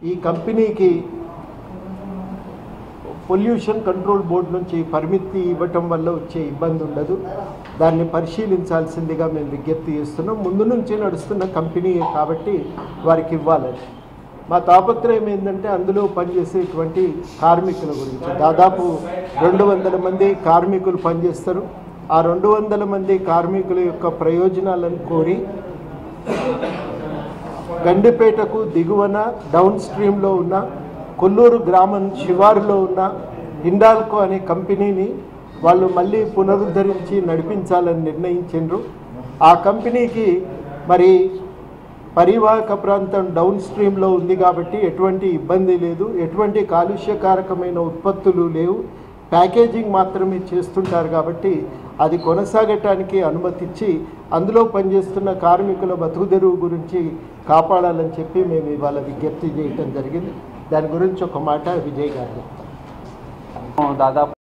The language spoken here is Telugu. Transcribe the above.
ఈ కంపెనీకి పొల్యూషన్ కంట్రోల్ బోర్డు నుంచి పరిమితి ఇవ్వటం వల్ల వచ్చే ఇబ్బంది ఉండదు దాన్ని పరిశీలించాల్సిందిగా మేము విజ్ఞప్తి చేస్తున్నాం ముందు నుంచి నడుస్తున్న కంపెనీ కాబట్టి వారికి ఇవ్వాలని మా తాపత్రయం ఏంటంటే అందులో పనిచేసేటువంటి కార్మికుల గురించి దాదాపు రెండు వందల మంది కార్మికులు పనిచేస్తారు ఆ రెండు వందల మంది కార్మికుల యొక్క ప్రయోజనాలను కోరి గండిపేటకు దిగువన డౌన్ స్ట్రీమ్లో ఉన్న కొల్లూరు గ్రామం శివారులో ఉన్న హిండాల్కో అనే కంపెనీని వాళ్ళు మళ్ళీ పునరుద్ధరించి నడిపించాలని నిర్ణయించిండ్రు ఆ కంపెనీకి మరి పరివాహక ప్రాంతం డౌన్ స్ట్రీమ్లో ఉంది కాబట్టి ఎటువంటి ఇబ్బంది లేదు ఎటువంటి కాలుష్యకారకమైన ఉత్పత్తులు లేవు ప్యాకేజింగ్ మాత్రమే చేస్తుంటారు కాబట్టి అది కొనసాగటానికి అనుమతిచ్చి అందులో పనిచేస్తున్న కార్మికుల బతుకుదెరువు గురించి కాపాడాలని చెప్పి మేము ఇవాళ విజ్ఞప్తి చేయటం జరిగింది దాని గురించి ఒక మాట విజయ్ గారు దాదాపు